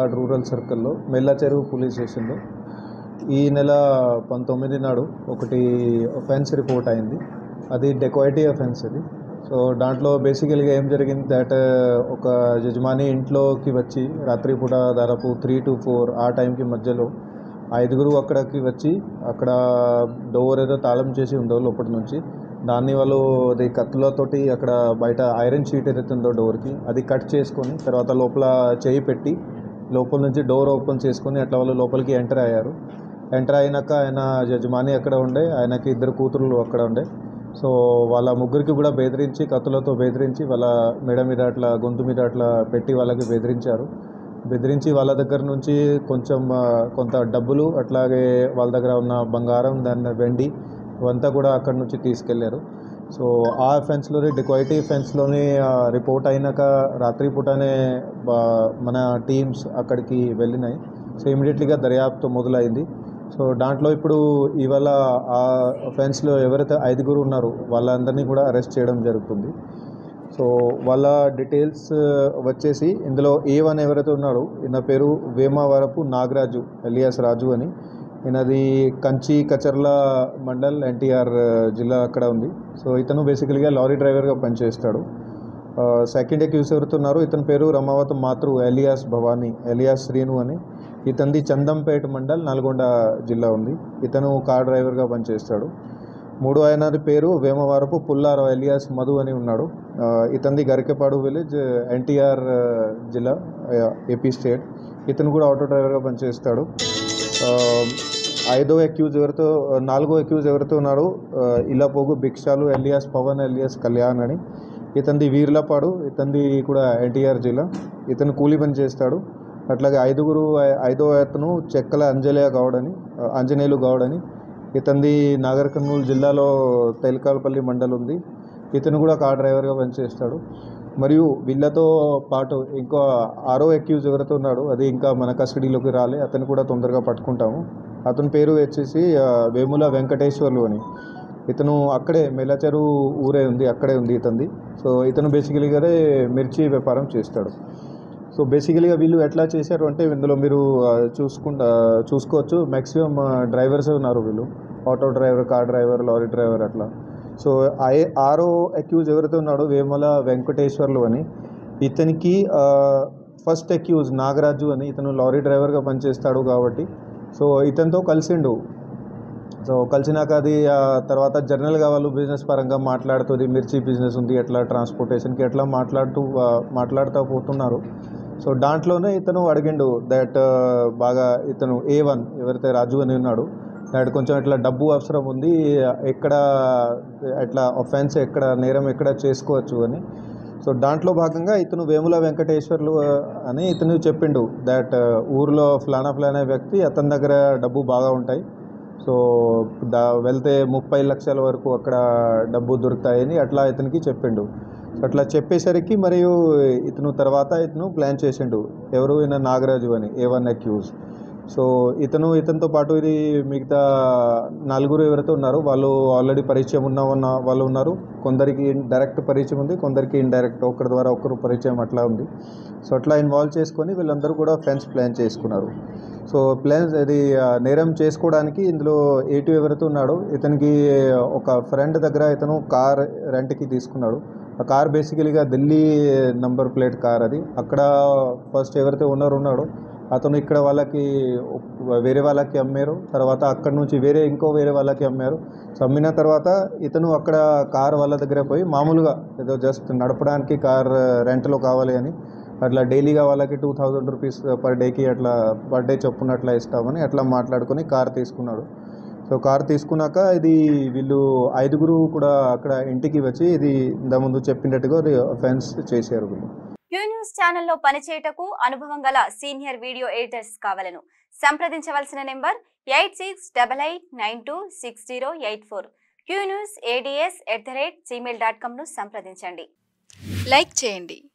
Vemulawada rural సర్కిల్లో మెల్లచెరువు police స్టేషన్లో ఈ నెల పంతొమ్మిది నాడు ఒకటి ఒఫెన్స్ రిపోర్ట్ అయింది అది డెకోయిటీ అఫెన్స్ అది సో దాంట్లో బేసికల్గా ఏం జరిగింది దట్ ఒక యజమాని ఇంట్లోకి వచ్చి రాత్రిపూట దాదాపు త్రీ టు ఫోర్ ఆ టైంకి మధ్యలో ఐదుగురు అక్కడికి వచ్చి అక్కడ డోర్ ఏదో తాళం చేసి ఉందో లోపటి నుంచి దాన్ని వాళ్ళు అది కత్తులతోటి అక్కడ బయట ఐరన్ షీట్ ఏదైతే ఉందో డోర్కి అది కట్ చేసుకొని తర్వాత లోపల చేయి పెట్టి లోపల నుంచి డోర్ ఓపెన్ చేసుకొని అట్లా వాళ్ళు లోపలికి ఎంటర్ అయ్యారు ఎంటర్ అయినాక ఆయన యజమాని అక్కడ ఉండే ఆయనకి ఇద్దరు కూతురులు అక్కడ ఉండే సో వాళ్ళ ముగ్గురికి కూడా బెదిరించి కత్తులతో బెదిరించి వాళ్ళ మెడ మీద అట్లా గొంతు మీద అట్లా పెట్టి వాళ్ళకి బెదిరించారు బెదిరించి వాళ్ళ దగ్గర నుంచి కొంచెం ఆ, కొంత డబ్బులు అట్లాగే వాళ్ళ దగ్గర ఉన్న బంగారం దాన్ని వెండి ఇవంతా కూడా అక్కడ నుంచి తీసుకెళ్లారు సో ఆ ఫెన్స్లోనే డిక్వైటీ ఫెన్స్లోనే రిపోర్ట్ అయినాక రాత్రి పూటనే బా- మన టీమ్స్ అక్కడికి వెళ్ళినాయి సో ఇమీడియట్లీగా దర్యాప్తు మొదలైంది సో దాంట్లో ఇప్పుడు ఇవాళ ఆ ఫెన్స్లో ఎవరైతే ఐదుగురు ఉన్నారో వాళ్ళందరినీ కూడా అరెస్ట్ చేయడం జరుగుతుంది సో వాళ్ళ డీటెయిల్స్ వచ్చేసి ఇందులో ఏ వన్ ఎవరైతే ఉన్నాడో ఈయన పేరు వేమవరపు నాగరాజు ఎలియాస్ రాజు అని ఈయనది కంచి కచర్ల మండల్ ఎన్టీఆర్ జిల్లా అక్కడ ఉంది సో ఇతను బేసికల్గా లారీ డ్రైవర్గా పనిచేస్తాడు సెకండ్ అక్యూస్ ఎవరుతున్నారు ఇతని పేరు రమావత్ మాతృ ఎలియాస్ భవానీ ఎలియాస్ శ్రీను అని ఇతనిది చందంపేట మండల్ నల్గొండ జిల్లా ఉంది ఇతను కార్ డ్రైవర్గా పనిచేస్తాడు మూడో ఆయనది పేరు వేమవారపు పుల్లారావు ఎలియాస్ మధు అని ఉన్నాడు ఆ, ఇతనిది గరికెపాడు విలేజ్ ఎన్టీఆర్ జిల్లా ఆ, ఏపీ స్టేట్ ఇతను కూడా ఆటో డ్రైవర్గా పనిచేస్తాడు ఆ, ఐదో అక్యూజ్ ఎవరితో నాలుగో అక్యూజ్ ఎవరితో ఉన్నారో ఆ, ఇలాపోగు భిక్షాలు ఎలియాస్ పవన్ ఎలియాస్ కళ్యాణ్ అని ఇతనిది వీర్లపాడు ఇతనిది కూడా ఎన్టీఆర్ జిల్లా ఇతను కూలి పని చేస్తాడు అట్లాగే ఐదుగురు ఐ- ఐదో అతను చెక్కల అంజలియ గౌడ్ అని ఆ, ఆంజనేయులు గౌడ్ అని ఇతనిది నాగర్ కర్నూలు జిల్లాలో తెలకాలపల్లి మండల్ ఉంది ఇతను కూడా కార్ డ్రైవర్గా పనిచేస్తాడు మరియు వీళ్ళతో పాటు ఇంకో ఆరో అక్యూజ్ ఎవరైతే ఉన్నాడో అది ఇంకా మన కస్టడీలోకి రాలే అతను కూడా తొందరగా పట్టుకుంటాము అతని పేరు వచ్చేసి ఆ, వేముల వెంకటేశ్వర్లు అని ఇతను అక్కడే మెల్లచెరు ఊరే ఉంది అక్కడే ఉంది ఇతనిది సో ఇతను బేసికలీగానే మిర్చి వ్యాపారం చేస్తాడు సో బేసికలీగా వీళ్ళు ఎట్లా చేశారు అంటే ఇందులో మీరు ఆ, చూసుకుంటా చూసుకోవచ్చు మ్యాక్సిమం డ్రైవర్స్ ఉన్నారు వీళ్ళు auto driver car driver lorry driver అట్లా సో ఐ ఆరో అక్యూజ్ ఎవరైతే ఉన్నాడో వేమల వెంకటేశ్వర్లు అని ఇతనికి ఫస్ట్ అక్యూజ్ నాగరాజు అని ఇతను లారీ డ్రైవర్గా పనిచేస్తాడు కాబట్టి సో ఇతనితో కలిసిండు సో కలిసినాక అది ఆ తర్వాత జనరల్గా వాళ్ళు బిజినెస్ పరంగా మాట్లాడుతుంది మిర్చి బిజినెస్ ఉంది ఎట్లా ట్రాన్స్పోర్టేషన్కి ఎట్లా మాట్లాడుతూ ఆ, మాట్లాడుతూ పోతున్నారు సో దాంట్లోనే ఇతను అడిగిండు దట్ బాగా ఇతను ఏ వన్ ఎవరైతే రాజు అని ఉన్నాడు దాట్ కొంచెం ఇట్లా డబ్బు అవసరం ఉంది ఎక్కడ ఎట్లా ఒఫెన్స్ ఎక్కడ నేరం ఎక్కడ చేసుకోవచ్చు అని సో దాంట్లో భాగంగా ఇతను వేముల వెంకటేశ్వర్లు ఆ, అని ఇతను చెప్పిండు దట్ ఊర్లో ఫ్లానా ఫ్లానా వ్యక్తి అతని దగ్గర డబ్బు బాగా ఉంటాయి సో దా వెళ్తే ముప్పై లక్షల వరకు అక్కడ డబ్బు దొరుకుతాయని అట్లా ఇతనికి చెప్పిండు సో అట్లా చెప్పేసరికి మరియు ఇతను తర్వాత ఇతను ప్లాన్ చేసిండు ఎవరు ఈయన నాగరాజు అని ఏ వన్ అక్యూజ్ సో ఇతను ఇతనితో పాటు ఇది మిగతా నలుగురు ఎవరైతే ఉన్నారో వాళ్ళు ఆల్రెడీ పరిచయం ఉన్న ఉన్న వాళ్ళు ఉన్నారు కొందరికి డైరెక్ట్ పరిచయం ఉంది కొందరికి ఇండైరెక్ట్ ఒకరి ద్వారా ఒకరు పరిచయం అట్లా ఉంది సో అట్లా ఇన్వాల్వ్ చేసుకొని వీళ్ళందరూ కూడా ఫ్రెండ్స్ ప్లాన్ చేసుకున్నారు సో ప్లాన్ ఇది ఆ, నేరం చేసుకోవడానికి ఇందులో ఏటు ఎవరైతే ఉన్నాడో ఇతనికి ఒక ఫ్రెండ్ దగ్గర ఇతను కార్ రెంట్కి తీసుకున్నాడు ఆ కార్ బేసికలీగా ఢిల్లీ నంబర్ ప్లేట్ కార్ అది అక్కడ ఫస్ట్ ఎవరైతే ఓనర్ ఉన్నాడో అతను ఇక్కడ వాళ్ళకి వేరే వాళ్ళకి అమ్మారు తర్వాత అక్కడ నుంచి వేరే ఇంకో వేరే వాళ్ళకి అమ్మారు సో అమ్మిన తర్వాత ఇతను అక్కడ కార్ వాళ్ళ దగ్గర పోయి మామూలుగా ఏదో జస్ట్ నడపడానికి కార్ రెంట్లో కావాలి అని అట్లా డైలీగా వాళ్ళకి టూ థౌజండ్ రూపీస్ పర్ డేకి అట్లా పర్ డే చొప్పున అట్లా ఇస్తామని అట్లా మాట్లాడుకొని కార్ తీసుకున్నాడు సో కార్ తీసుకున్నాక ఇది వీళ్ళు ఐదుగురు కూడా అక్కడ ఇంటికి వచ్చి ఇది ఇంతకుముందు చెప్పినట్టుగా ఫెన్స్ చేశారు వీళ్ళు క్యూ న్యూస్ ఛానల్లో పనిచేయటకు అనుభవం గల సీనియర్ వీడియో ఎడిటర్స్ కావాలను సంప్రదించవలసిన number eight six double eight nine two six zero eight four Q news ADS at the rate Gmail dot కామ్ను సంప్రదించండి లైక్ చేయండి